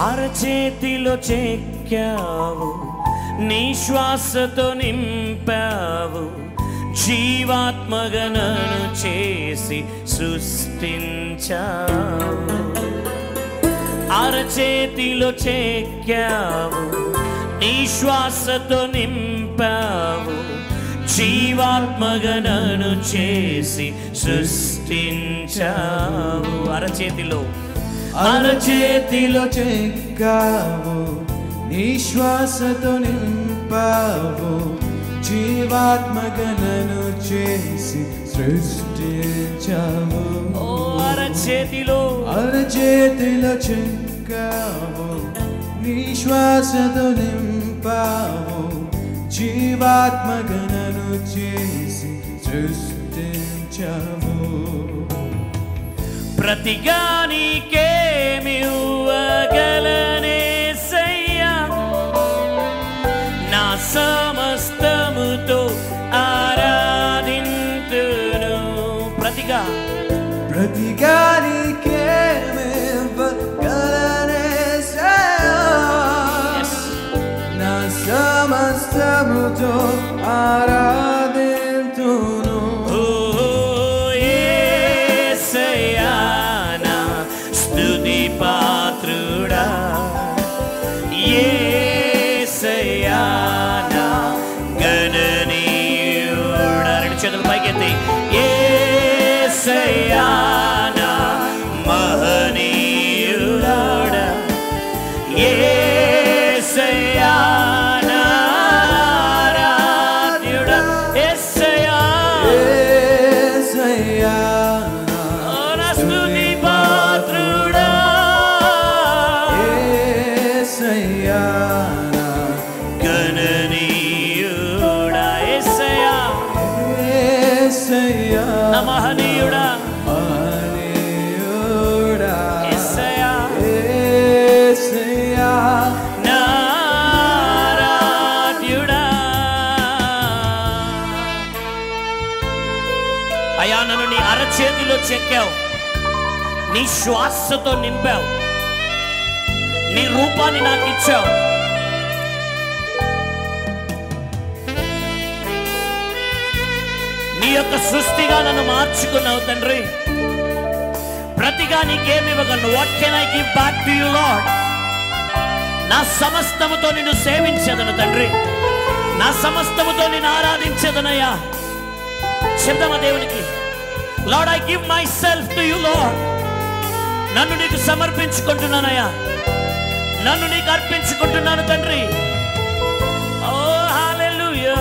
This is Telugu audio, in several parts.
అరచేతిలో చెక్కావు నీ శ్వాసతో నింపావు జీవాత్మగనను చేసి సృష్టించావు అరచేతిలో చెక్కావు నీ శ్వాసతో నింపావు జీవాత్మగనను చేసి సృష్టించావు అరచేతిలో అరచేతిలో చెక్కావు నీ శ్వాసతో నింపావు జీవాత్మగణను చేసి సృష్టించావు ఓ అరచేతిలో అరచేతిలో చెక్కావు నీ శ్వాసతో నింపావు జీవాత్మగణను చేసి సృష్టించావు ప్రతిగా నీకేమివ్వగలనేసయ్యా నా సమస్తముతో ఆరాధింతును ప్రతిగా Yes. నా సమస్తముతో ఆరాధింతును ఓ యేసయ్యా నా స్తుతి పాత్రుడా యేసయ్యా నా గణనీయుడా రెండు చేతులు పైకెత్తి యేసయ్యా నా మహనీయుడా యేసయ్యా నా ఆరాధ్యుడా యేసయ్యా యేసయ్యా ఓ నా స్తుతి పాత్రుడా యేసయ్యా గణనీయుడా యేసయ్యా యేసయ్యా నా మహనీయుడా మహనీయుడా యేసయ్యా యేసయ్యా నా ఆరాధ్యుడా అయా నన్ను నీ అరచేతిలో చెక్కావు నీ శ్వాసతో నింపావు నీ రూపాన్ని నాకు ఇచ్చావు నీ యొక్క సృష్టిగా నన్ను మార్చుకున్నావు తండ్రి ప్రతిగా నీకేమి ఇవ్వగలను what can I give back to you lord నా సమస్తముతో నిన్ను సేవించదను తండ్రి నా సమస్తముతో నిన్ను ఆరాధించదనయ్యా చెప్దామా దేవునికి lord I give myself to you lord నన్ను నీకు సమర్పించుకుంటున్నానయ్యా నన్ను నీకు అర్పించుకుంటున్నాను తండ్రి ఓ హల్లెలూయా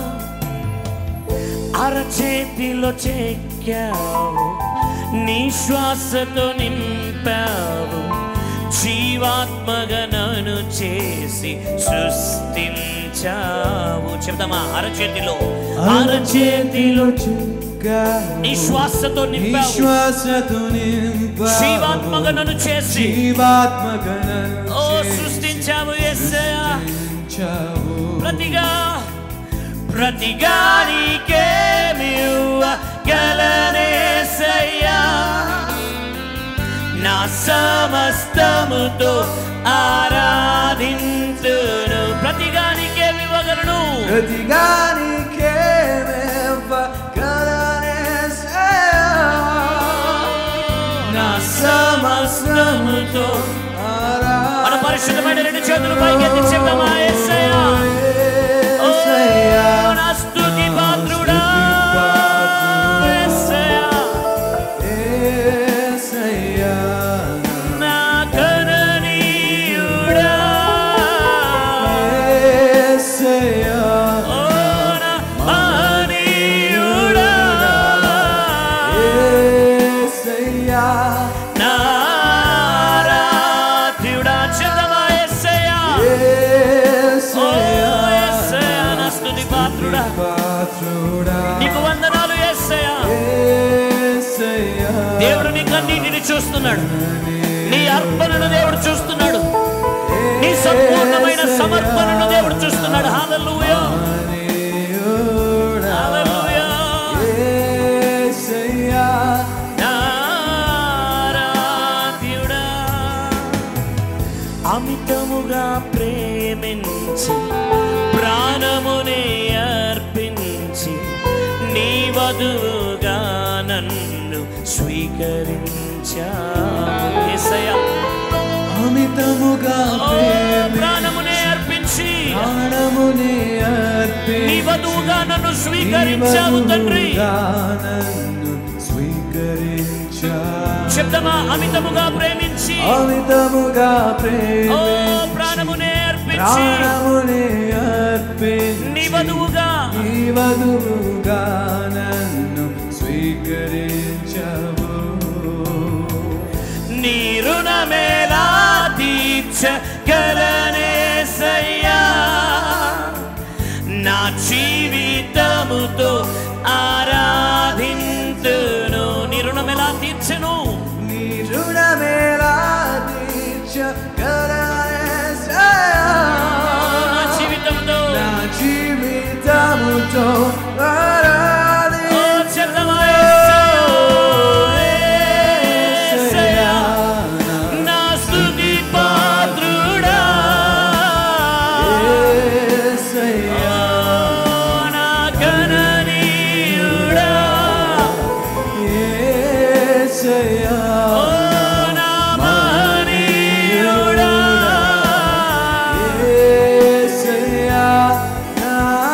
అరచేతిలో చెక్కావు నీ శ్వాసతో నింపావు జీవాత్మగా నన్ను చేసి సృష్టించావు చెప్దామా అరచేతిలో అరచేతిలో చెక్కావు నీ శ్వాసతో నీ నింపావు శ్వాసతో నింపావు జీవాత్మగా నన్ను చేసి జీవాత్మగణను ఓ చేసి సృష్టించావు యేసయ్యా సృష్టించావు. ప్రతిగా ప్రతిగా నీకేమివ్వ గలనేసయ్యా నా సమస్తముతో ఆరాధింతును ప్రతిగా నీకేమివ్వగలను ప్రతిగా నీకేమివ్వగలనేసయ్యా. నా సమస్తముతో మన పరిశుద్ధమైన రెండు చేతులు పైకి ఎత్తి చెప్దామా యేసయ్యా ఓ, నా స్తుతి పాత్రుడా యేసయ్యా నా గణనీయుడా ఓ నా మహనీయుడా నా ఆరాధ్యుడా చెప్దామా యేసయ్యా ఓ యేసయ్యా నా స్తుతి పాత్రుడా నీకు వందనాలు యేసయ్యా దేవుడు నీ కన్నీటిని చూస్తున్నాడు నీ అర్పణను దేవుడు చూస్తున్నాడు నీ సంపూర్ణమైన సమర్పణను దేవుడు చూస్తున్నాడు హల్లెలూయా హల్లెలూయా నా ఆరాధ్యుడా వధువుగా నన్ను స్వీకరించావు యేసయ్యా అమితముగా ఓ, ప్రేమి ప్రాణమునే అర్పించి ప్రాణమునే నీ అర్పించి వధువుగా నన్ను స్వీకరించావు తండ్రి నీవధువుగా నన్ను స్వీకరించావు శబ్దమా అమితముగా ప్రేమించి అమితముగా ఓ ప్రేమి ప్రాణమునే అర్పించి ప్రాణమునే అర్పించి నీ వధువుగా నీ వధువుగా నన్ను స్వీకరించవు నీ రుణమేలా తీర్చగలనేసయ్యా నా జీవితముతో ఆరాధింతును నీ రుణమెలా తీర్చను నీ రుణమేలా తీర్చగలనేసయ్యా. నా జీవితంతో నా జీవితముతో ఓ ఆరాధించు చెల్లమా యేసయ్యా, యేసయ్యా, నా స్తుతి పాత్రుడా యేసయ్యా. నా గణనీయుడా యేసయ్యా. ఓ నా మహనీయుడా యేసయ్యా. నా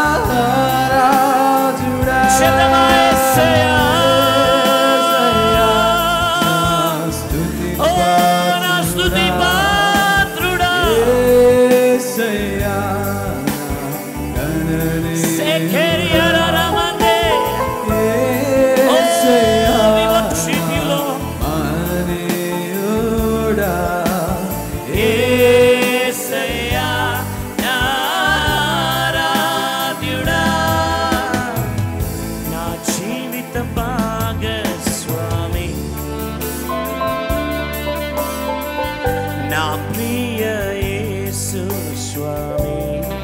రాజుడా. శతమా యేసయ్యా. యేసయ్యా. నా స్తుతి ఓ నా స్తుతి పాత్రుడా యేసయ్యా. నా గణనీయుడా. సెకెరియరరమందే. ఓ, యేసయ్యా. we worship you, Lord. మహనీయుడా. యేసయ్యా, నా ఆరాధ్యుడా. నా జీవిత భాగస్వామి నా ప్రియ యేసు స్వామి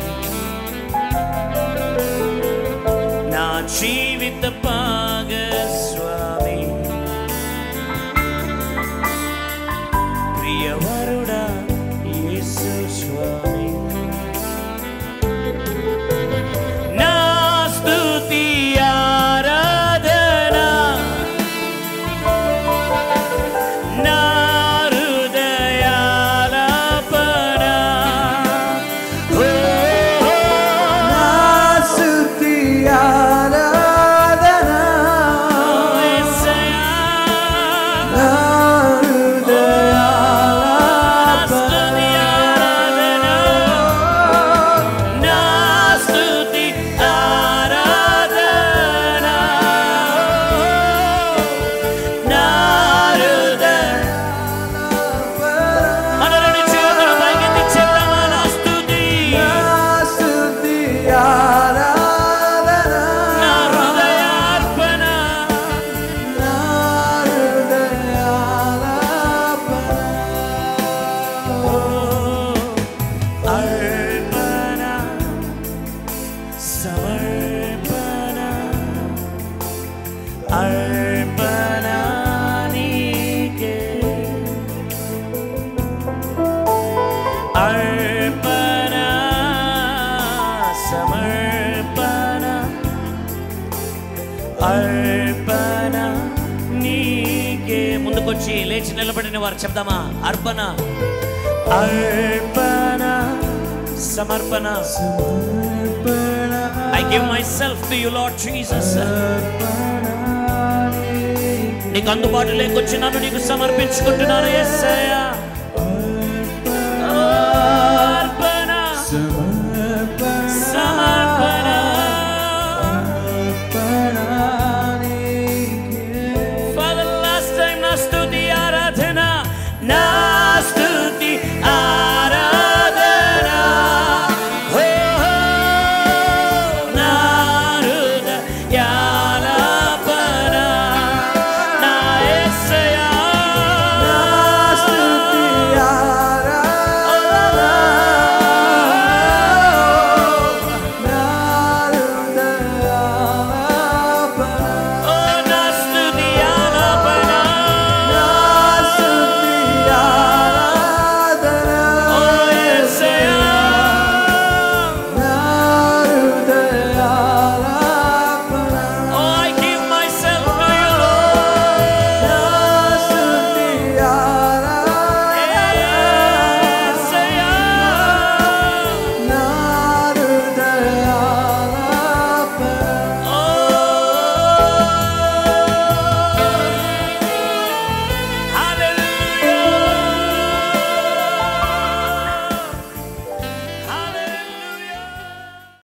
నా జీవిత భాగస్వామి ప్రియవరుడా యేసు స్వామి నా స్తుతి ఆరాధన నా హృదయాలాపన ఓ, నా స్తుతి ఆరాధన. యేసయ్యా, నా హృదయాలాపన. నా స్తుతి ఆరాధన నా హృదయ మనలని చేతులు పైకెత్తి చెప్తామా నా స్తుతి నా స్తుతి ఆరాధన. నా హృదయార్పణ నా హృదయాలాపన. అర్పణ సమర్పణ అర్పణ నీకే అర్పణ సమర్పణ అర్పణ నీకే ముందుకొచ్చి లేచి నిలబడిన వారు చెప్దామా అర్పణ అర్పణ సమర్పణ సమర్పణ I give myself to you lord Jesus నీకు అందుబాటులోకి వచ్చి నన్ను నీకు సమర్పించుకుంటున్నాను యేసయ్యా